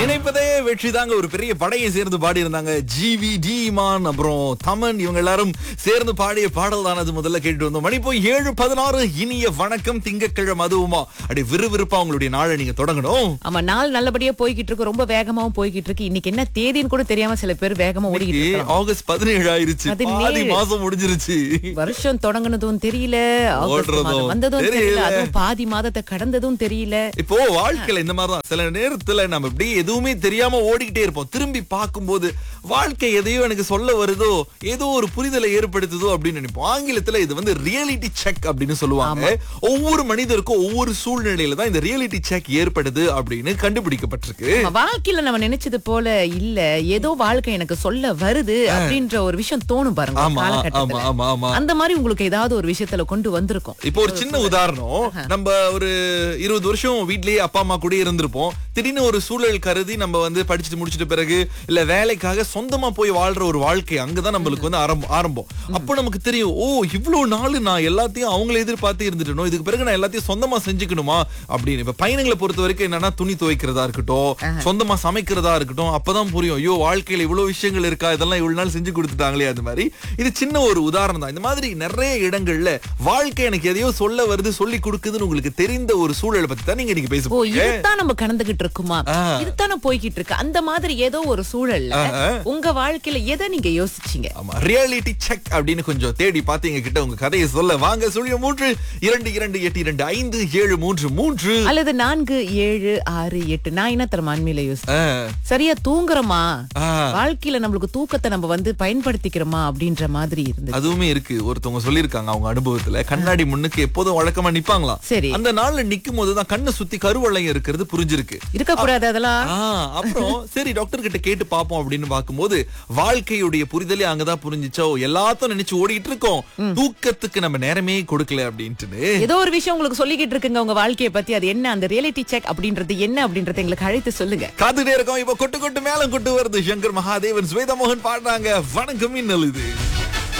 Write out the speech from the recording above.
நினைப்பதே வெற்றி தாங்க ஒரு பெரிய படையை சேர்ந்து பாடி இருந்தாங்க ஜிவி டீமான் அப்புறம் தமன் இவங்க எல்லாரும் சேர்ந்து பாடிய பாடல் தான் அது முதல்ல கேட்டு வந்தோம் மணி போய் ஏழு பதினாறு இனிய வணக்கம் திங்கக்கிழமை அதுவுமா அப்படி விறுவிறுப்பா உங்களுடைய நாளை நீங்க தொடங்கணும் ஆமா நாள் நல்லபடியா போய்கிட்டு இருக்கு ரொம்ப வேகமாவும் போய்கிட்டு இருக்கு இன்னைக்கு என்ன தேதின்னு கூட தெரியாம சில பேர் வேகமா ஓடிக்கிட்டு இன்னைக்கு இருக்காங்க ஆகஸ்ட் பதினேழு ஆயிருச்சு பதினேழு. பாதி மாசம் முடிஞ்சிருச்சு வருஷம் தொடங்குனதும் தெரியல ஆகஸ்ட் ஓடுறதும் மாதம் வந்ததும் தெரியல. தெரியல அதுவும் பாதி மாதத்தை கடந்ததும் தெரியல இப்போ வாழ்க்கையில இந்த மாதிரிதான் சில நேரத்துல நம்ம இப்படி எதுவுமே தெரியாம ஓடிக்கிட்டே இருப்போம் திரும்பி பார்க்கும்போது வாழ்க்கை எதையோ எனக்கு சொல்ல வருதோ ஏதோ ஒரு புரிதலை ஏற்படுத்துதோ அப்படின்னு நினைப்போம் ஆங்கிலத்துல இது வந்து ரியாலிட்டி செக் அப்படின்னு சொல்லுவாங்க ஒவ்வொரு மனிதருக்கும் ஒவ்வொரு சூழ்நிலையில தான் இந்த ரியாலிட்டி செக் ஏற்படுது அப்படின்னு கண்டுபிடிக்கப்பட்டிருக்கு நம்ம வாழ்க்கையில நம்ம நினைச்சது போல இல்ல ஏதோ வாழ்க்கை எனக்கு சொல்ல வருது அப்படின்ற ஒரு விஷயம் தோணும் பாருங்க ஒரு ஆமா ஆமா காலகட்டத்துல ஆமா ஆமா அந்த மாதிரி உங்களுக்கு ஏதாவது ஒரு விஷயத்துல கொண்டு வந்திருக்கும் இப்போ ஒரு சின்ன உதாரணம் நம்ம ஒரு இருபது வருஷம் வீட்லயே அப்பா அம்மா கூட இருந்திருப்போம் திடீர்னு ஒரு சூழல் கருதி நம்ம வந்து படிச்சுட்டு முடிச்சிட்ட பிறகு இல்ல வேலைக்காக சொந்தமா போய் வாழ்ற ஒரு வாழ்க்கை அங்கதான் நம்மளுக்கு வந்து ஆரம்பம் ஆரம்பம் அப்போ நமக்கு தெரியும் ஓ இவ்வளவு நாள் நான் எல்லாத்தையும் அவங்கள எதிர்பார்த்து இருந்துட்டணும் இதுக்கு பிறகு நான் எல்லாத்தையும் சொந்தமா செஞ்சுக்கணுமா அப்படின்னு இப்ப பையனுங்களை பொறுத்த வரைக்கும் என்னன்னா துணி துவைக்கிறதா இருக்கட்டும் சொந்தமா சமைக்கிறதா இருக்கட்டும் அப்பதான் புரியும் ஐயோ வாழ்க்கையில இவ்வளவு விஷயங்கள் இருக்கா இதெல்லாம் இவ்வளவு நாள் செஞ்சு கொடுத்துட்டாங்களே அது மாதிரி இது சின்ன ஒரு உதாரணம் தான் இந்த மாதிரி நிறைய இடங்கள்ல வாழ்க்கை எனக்கு எதையோ சொல்ல வருது சொல்லி கொடுக்குதுன்னு உங்களுக்கு தெரிந்த ஒரு சூழலை பத்தி தான் நீங்க இன்னைக்கு பேச ஓ போறீங்க இதுதான் நம்ம கடந்துகிட்டு இருக்குமா இதுதானே போய்கிட்டு இருக்கு அந்த மாதிரி ஏதோ ஒரு சூழல்ல உங்க வாழ்க்கையில எதை நீங்க யோசிச்சீங்க ஆமா ரியாலிட்டி செக் அப்படின்னு கொஞ்சம் தேடி பார்த்து எங்க கிட்ட உங்க கதையை சொல்ல வாங்க சொல்லிய மூன்று இரண்டு இரண்டு எட்டு இரண்டு ஐந்து ஏழு மூன்று மூன்று அல்லது நான்கு ஏழு ஆறு எட்டு நான் என்ன தர அண்மையில யோசி ஆ, சரியா தூங்குறோமா ஆ. வாழ்க்கையில நம்மளுக்கு தூக்கத்தை நம்ம வந்து பயன்படுத்திக்கிறோமா அப்படின்ற மாதிரி இருந்தது அதுவுமே இருக்கு ஒருத்தவங்க சொல்லிருக்காங்க அவங்க அனுபவத்துல கண்ணாடி முன்னுக்கு எப்போதும் வழக்கமா நிப்பாங்களாம் சரி அந்த நாள்ல நிக்கும் போதுதான் கண்ணை சுத்தி கருவளையம் இருக்கிறது புரிஞ்சிருக்கு இருக்கக்கூடாது அதெல்லாம் ஆ, அப்புறம் சரி டாக்டர் கிட்ட கேட்டு பாப்போம் அப்படின்னு பார்க்கும்போது வாழ்க்கையுடைய புரிதலே அங்கதான் புரிஞ்சுச்சோ எல்லாத்தையும் நினைச்சு ஓடிட்டு இருக்கோம் தூக்கத்துக்கு நம்ம நேரமே கொடுக்கல அப்படின்ட்டு ஏதோ ஒரு விஷயம் உங்களுக்கு சொல்லிக்கிட்டு இருக்குங்க உங்க வாழ்க்கைய பத்தி அது என்ன அந்த ரியாலிட்டி செக் அப்படின்றது என்ன அப்படின்றத எங்களுக்கு அழைத்து சொல்லுங்க காத்துட்டே இருக்கோம் இப்ப கொட்டு கொட்டு மேலம் கொட்டு வருது சங்கர் மகாதேவன் ஸ்வேதா மோகன் பாடுறாங்க வணக்கம் இன்னல் இது